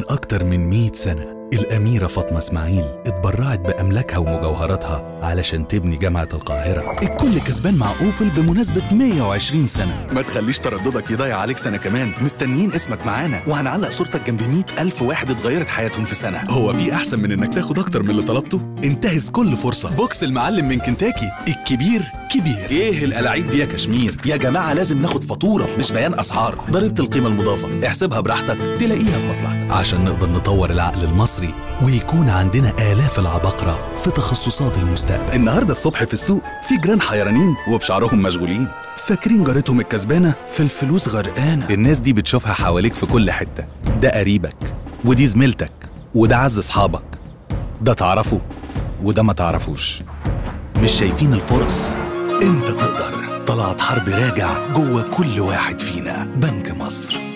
أكتر من 100 سنة الأميرة فاطمة إسماعيل اتبرعت بأملاكها ومجوهراتها علشان تبني جامعة القاهرة الكل كسبان مع أوبل بمناسبة 120 سنة ما تخليش ترددك يضيع عليك سنة كمان مستنيين اسمك معانا وهنعلق صورتك جنب 100 ألف واحد اتغيرت حياتهم في سنة هو في أحسن من إنك تاخد أكتر من اللي طلبته؟ انتهز كل فرصة بوكس المعلم من كنتاكي الكبير كبير ايه الألاعيب دي يا كشمير يا جماعة لازم ناخد فاتورة مش بيان أسعار ضريبة القيمة المضافة احسبها براحتك تلاقيها في مصلحتك عشان نقدر نطور العقل المصري ويكون عندنا آلاف العباقرة في تخصصات المستقبل النهاردة الصبح في السوق في جيران حيرانين وبشعرهم مشغولين فاكرين جارتهم الكسبانة في الفلوس غرقانة الناس دي بتشوفها حواليك في كل حتة ده قريبك ودي زميلتك وده عز أصحابك ده تعرفه وده ما تعرفوش مش شايفين الفرص انت تقدر طلعت حرب راجع جوه كل واحد فينا بنك مصر